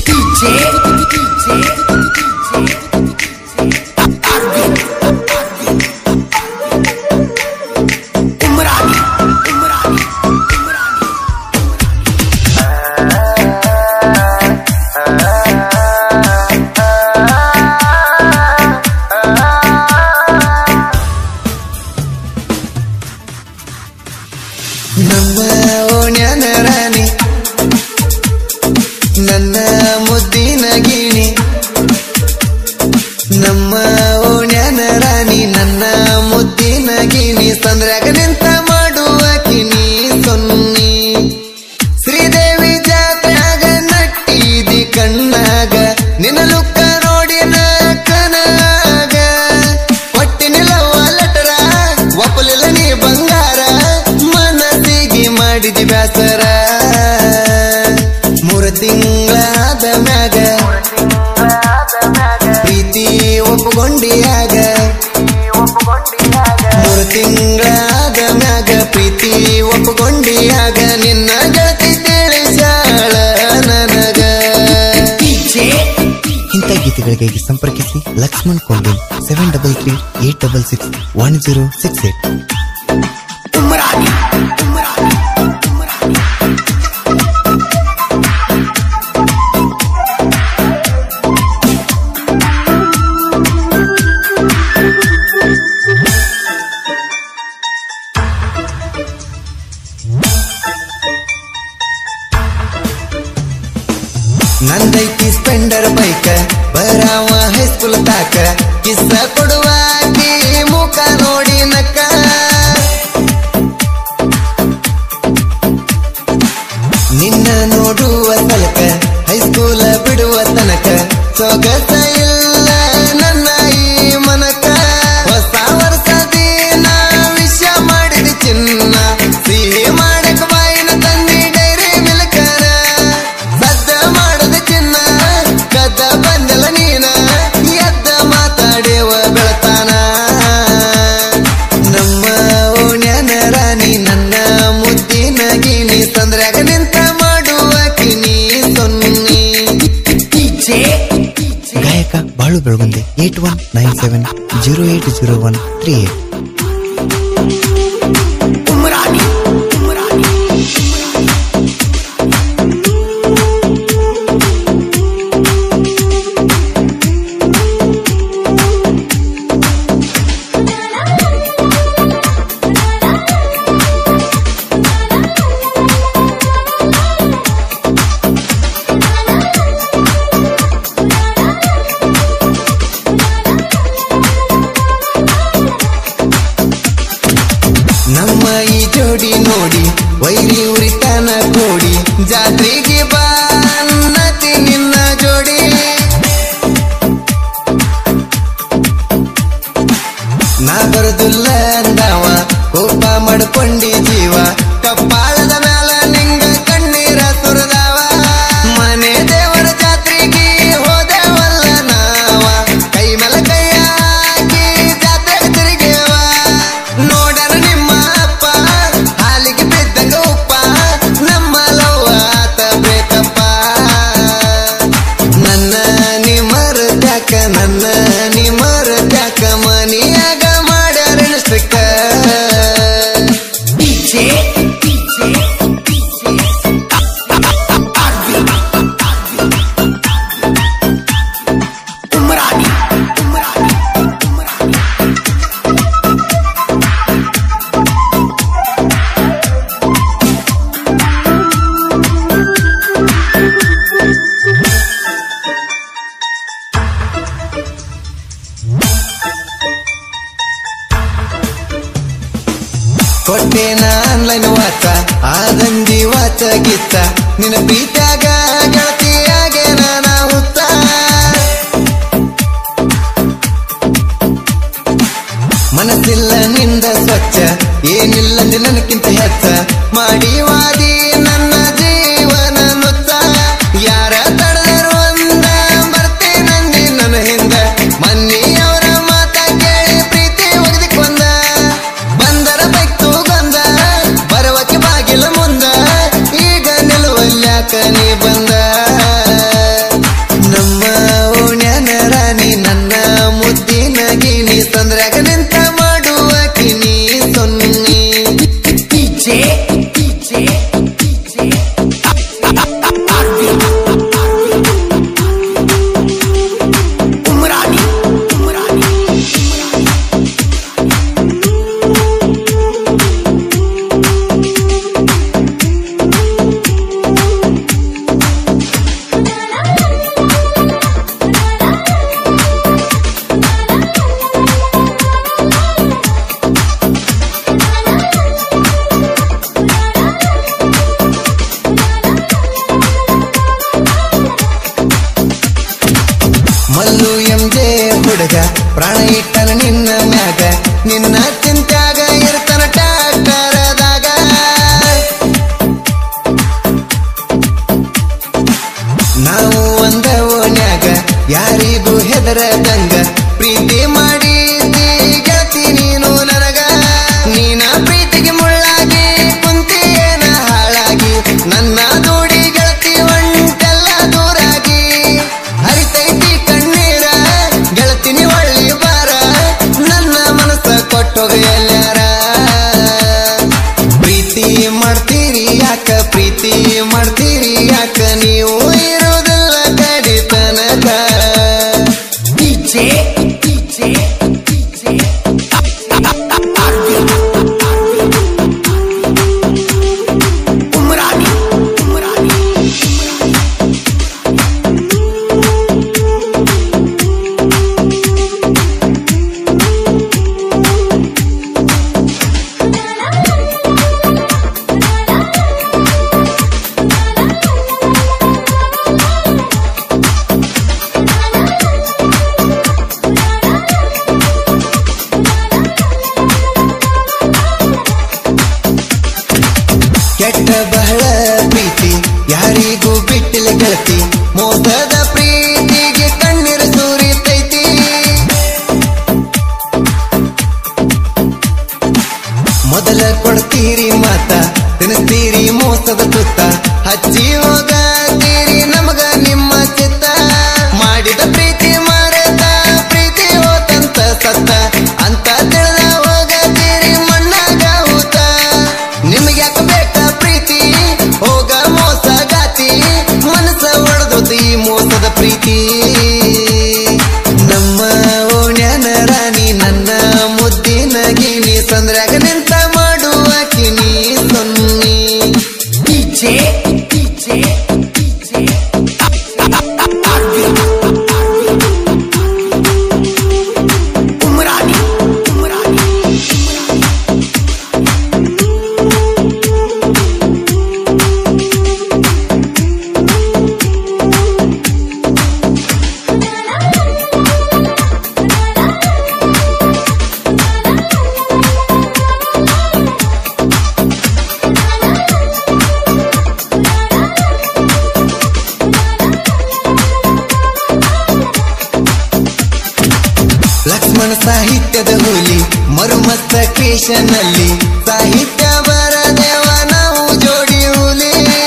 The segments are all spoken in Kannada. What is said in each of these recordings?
ನಮ್ಮ ಓಣ್ಯನ ರಾಣಿ ನನ್ನ ಮುದ್ದಿನ ಗಿಣಿ ನಮ್ಮ ಓಣ್ಯನ ರಾಣಿ ನನ್ನ ಮುದ್ದಿನ ಗಿಣಿ ಸಂದ್ರಾಗ ನಿಂತ ಮಾಡುವ ಕಿನಿ ಸೊನ್ನಿ ಶ್ರೀದೇವಿ ಜಾತ್ರೆಯಾಗ ನಟ್ಟಿದಿ ಕಣ್ಣಾಗ ನಿನ್ನ ಲುಕ್ಕ ನೋಡಿ ಕನಾಗ ಒಟ್ಟಿನಿಲ್ಲವ ಲಟರ ಒಪ್ಪಲಿಲ್ಲ ನೀ ಬಂಗಾರ ಮನಸ್ಸಿಗೆ ಮಾಡಿದಿ ಬ್ಯಾಸರ ಮೂರು ತಿಂಗಳಾದ ಮ್ಯಾಗ ಪ್ರೀತಿ ಒಪ್ಪುಗೊಂಡಿಯಾಗ ಮೂರು ತಿಂಗಳಾದ ಮ್ಯಾಗ ಪ್ರೀತಿ ಒಪ್ಪುಗೊಂಡಿಯಾಗ ನಿನ್ನ ಗೆಳತಿ ತಿಳಿಸಾಳ ನನಗ ಇಂಥ ಗೀತೆಗಳಿಗಾಗಿ ಸಂಪರ್ಕಿಸಿ Lakshman Konde seven double three eight double six one zero six eight ನಂದೈತಿ ಸ್ಪೆಂಡರ್ ಬೈಕ ಬರಾವ ಹೈಸ್ಕೂಲ್ ತಾಕ ಕಿಸ್ಸ ಕೊಡುವಾಕಿ ಮುಖ ನೋಡಿ ನಕ್ಕ ನಿನ್ನ ನೋಡುವ ತಲಕ ಹೈಸ್ಕೂಲ ಬಿಡುವ ತನಕ ಸೊಗಸ ಇಲ್ಲ ನನ್ನ ಈ ಮನಕ ಹೊಸ ವರ್ಷ ದಿನ ವಿಷ ಮಾಡಿದ ಚಿನ್ನ ಸಿಹಿ ಮಾಡಕ ಬಾಯಿನ ತಂದಿ ಡೈರಿ ಮಿಲ್ಕನ ಸದ್ದ ಮಾಡದ ಚಿನ್ನ ಕದ್ದ ಬಂದಲ ನೀನ ಎದ್ದ ಮಾತಾಡೇವ ಬೆಳತಾನ ನಮ್ಮ ಓಣ್ಯನ ರಾಣಿ ನನ್ನ ಮುದ್ದಿನ ಗಿಣಿ ಸಂದ್ರಾಗ ನಿಂತ ಮಾಡುವ ಕಿನಿ ಸೊನ್ನಿ ಗಾಯಕ Balu Belagunde eight one nine seven zero eight zero one three eight ನಮ್ಮ ಈ ಜೋಡಿ ನೋಡಿ ವೈರಿ ಉರಿತಾನ ಕೋಡಿ ಜಾತ್ರೆಗೆ ಬಾನ್ನತಿ ನಿನ್ನ ಜೋಡಿ ನಾ ಬರುದಿಲ್ಲ ಅಂದವ ಕೋಪ ಮಾಡ್ಕೊಂಡಿ ಜೀವ ಕಪ್ಪಾಳದ ಮ್ಯಾಲ ನಿಂಗ ಕಣ್ಣೀರ ಸುರದವ ಮನೆ ದೇವರ ಜಾತ್ರೆಗೆ ಹೋದೆವಲ್ಲ ನಾವ ಕೈ ಮೇಲ ಕೈ ಹಾಕಿ ಜಾತ್ರೆಗೆ ತಿರುಗೇವ ನೋಡರ ನಿಮ್ಮ ಅಪ್ಪ ಹಾಲಿಗೆ ಬಿದ್ದಂಗ ಉಪ್ಪ ನಮ್ಮ ಲವ್ವ ಆತ ಬೇಕಪ್ಪ ನನ್ನ ನಿಮರ ತ್ಯಾಕ ನನ್ನ ನಿಮರ ತ್ಯಾಕ ಮನಿಯಾಗ ಮಾಡ್ಯಾರ ಸ್ಟಿಕ್ಕ ಹುಡುಗ ಪ್ರಾಣ ಇಟ್ಟನ ನಿನ್ನ ಮ್ಯಾಗ ನಿನ್ನ ಚಿಂತ್ಯಾಗ ಇರ್ತನ ಟ್ಯಾಕ್ಟರದಾಗ ನಾವು ಒಂದ ಓಣ್ಯಾಗ ಯಾರಿಗೂ ಹೆದರದಂಗ ಪ್ರೀತಿ ಮಾಡಿದಿ ಗೆಳತಿ ನೀನು ನನಗ ನೀನ ಪ್ರೀತಿಗೆ ಮುಳ್ಳಾಗಿ ಕುಂತಿಯೇನ ಹಾಳಾಗಿ ನನ್ನ ದೂಡಿ ಗೆಳತಿ ಒಂಟೆಲ್ಲ ದೂರಾಗಿ ಹರಿತೈತಿ ಕಣ್ಣೀರ ಗೆಳತಿನಿ ಒಳ್ಳಿ ಬಾರ ನನ್ನ ಮನಸ್ಸ ಕೊಟ್ಟೋಗ ಎಲ್ಲಾರ ಪ್ರೀತಿ ಮಾಡ್ತೀರಿ ಯಾಕ ಪ್ರೀತಿ ಮಾಡ್ತೀರಿ ಯಾಕ ನೀವು ಇರೋದಿಲ್ಲ ಕಡಿತನಕ DJ, DJ, DJ. Umrani, Umrani. ಕೆಟ್ಟ ಬಹಳ ಪ್ರೀತಿ ಯಾರಿಗೂ ಬಿಟ್ಟಿಲ್ಲ ಗೆಳತಿ ಮೋಸದ ಪ್ರೀತಿಗೆ ಕಣ್ಣೀರು ಸುರಿತೈತಿ ಮೊದಲ ಕೊಡ್ತೀರಿ ಮಾತ ತಿನ್ನಿಸ್ತೀರಿ ಮೋಸದ ತುತ್ತ ಹಚ್ಚಿ ಹೋಗತೀರಿ ನಮಗ ನಿಮ್ಮ ಚಿತ್ತ ಮಾಡಿದ ಪ್ರೀತಿ ಮರೆತ ಪ್ರೀತಿ ಹೋತಂತ ಸತ್ತ ಅಂತ ತಿಳಿದ ಹೋಗತೀರಿ ಮಣ್ಣಾಗ ಹೂತ ನಿಮ್ಗೆ ಯಾಕೆ ಬೇಕ ಪ್ರೀತಿ ಹೋಗ ಮೋಸ ಗಾತಿ ಮನಸ್ಸ ಒಡೆದೋತಿ ಈ ಮೋಸದ ಪ್ರೀತಿ ನಮ್ಮ ಓಣ್ಯನ ರಾಣಿ ನನ್ನ ಮುದ್ದಿನ ಗಿಣಿ ಸಂದ್ರಾಗ ನಿಂತ ಮಾಡುವ ಕಿನಿ ಸೊನ್ನಿ DJ, DJ, DJ. Umrani, Umrani. Lakshmana ಸಾಹಿತ್ಯದ ಹುಲಿ ಮರುಮತ್ತ ಕೇಶನಲ್ಲಿ ಸಾಹಿತ್ಯ ಬರದೇವ ನಾವು ಜೋಡಿ ಹುಲಿ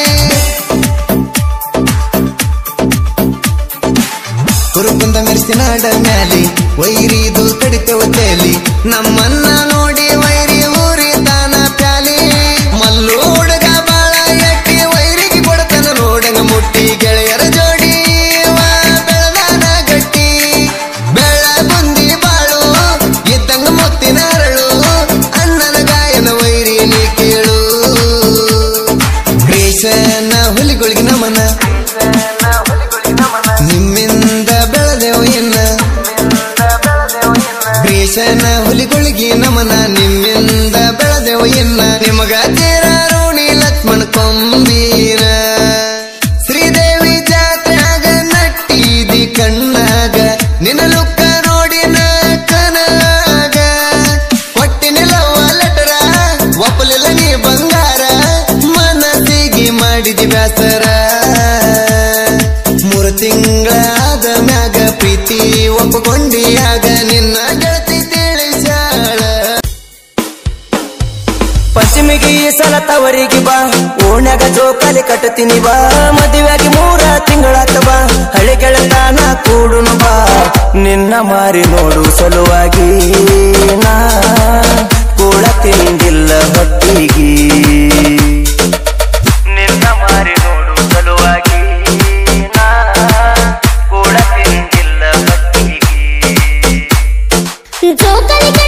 ಕುರುಕುಂದ ಮೆರ್ಸಿನಾಡ ಮ್ಯಾಲಿ ವೈರಿದು ಕಡಿತೆವ ತೇಲಿ ನಮ್ಮನ್ನ ನೋಡಿ ವೈರಿ ಊರಿ ತಾನ ಪ್ಯಾಲಿ ಮಲ್ಲು ಹುಡುಗ ಬಾಳ ಎಟ್ಟಿ ವೈರಿಗೆ ಕೊಡತನ ನೋಡಂಗ ಮುಟ್ಟಿ ಗೆಳೆಯರ ಜೋಡಿ ಇವ ಬೆಳದಾನ ಗಟ್ಟಿ ಬೆಳ ಬುಂದಿ ಬಾಳು ಇದ್ದಂಗ ಮುತ್ತಿನ ಅರಳು ಅಣ್ಣನ ಗಾಯನ ವೈರಿ ನೀ ಕೇಳು ಕ್ರೇಶನ ಹುಲಿಗಳಿಗೆ ನಮನ ನಿಮ್ಮಿಂದ ಬೆಳೆದೆವು ಇನ್ನ ಕ್ರೇಶನ ಹುಲಿಗಳಿಗೆ ನಮನ ನಿಮ್ಮಿಂದ ಬೆಳೆದೆವು ಇನ್ನ ನಿಮಗ ತೀರಾರೋಣಿ ಲಕ್ಷ್ಮಣ ಕೊಂಬೀರ ಶ್ರೀದೇವಿ ಜಾತ್ರೆಯಾಗ ನಟ್ಟಿದಿ ಕಣ್ಣಾಗ ನಿನ್ನ ಲುಕ್ಕ ನೋಡಿ ಕನಾಗ ಕೊಟ್ಟಿನಿಲ್ಲವ ಲೆಟರ ಒಪ್ಪಲಿಲ್ಲ ನೀ ಬಂಗಾರ ಮನಸ್ಸಿಗೆ ಮಾಡಿದಿ ಬ್ಯಾಸರ ಮೂರು ತಿಂಗಳಾದ ಮ್ಯಾಗ ಪ್ರೀತಿ ಒಪ್ಪಕೊಂಡಿಯಾಗ ನಿನ್ನ ಗೆಳತಿ ತಿಳಿಸಾಳ ಪಶ್ಚಿಮಿಗೆ ಈ ಸಲ ತವರಿಗೆ ಬಾ ಓಣ್ಯಾಗ ಜೋಕಾಲಿ ಕಟ್ಟತೀನಿ ಬಾ ಮದುವೆಗೆ ಮೂರ ತಿಂಗಳಾತ ಬಾ ಹಳೆ ಗೆಳತಾನ ಕೂಡುನು ಬಾ ನಿನ್ನ ಮಾರಿ ನೋಡು ಸಲುವಾಗಿ ನಾ ಕೂಳ ತಿಂದಿಲ್ಲ ಹೊಟ್ಟಿಗೆ ನಿನ್ನ ಮಾರಿ ನೋಡು ಸಲುವಾಗಿ ನಾ ಕೂಳ ತಿಂದಿಲ್ಲ ಹೊಟ್ಟಿಗೆ ಜೋಕಲಿಗೆ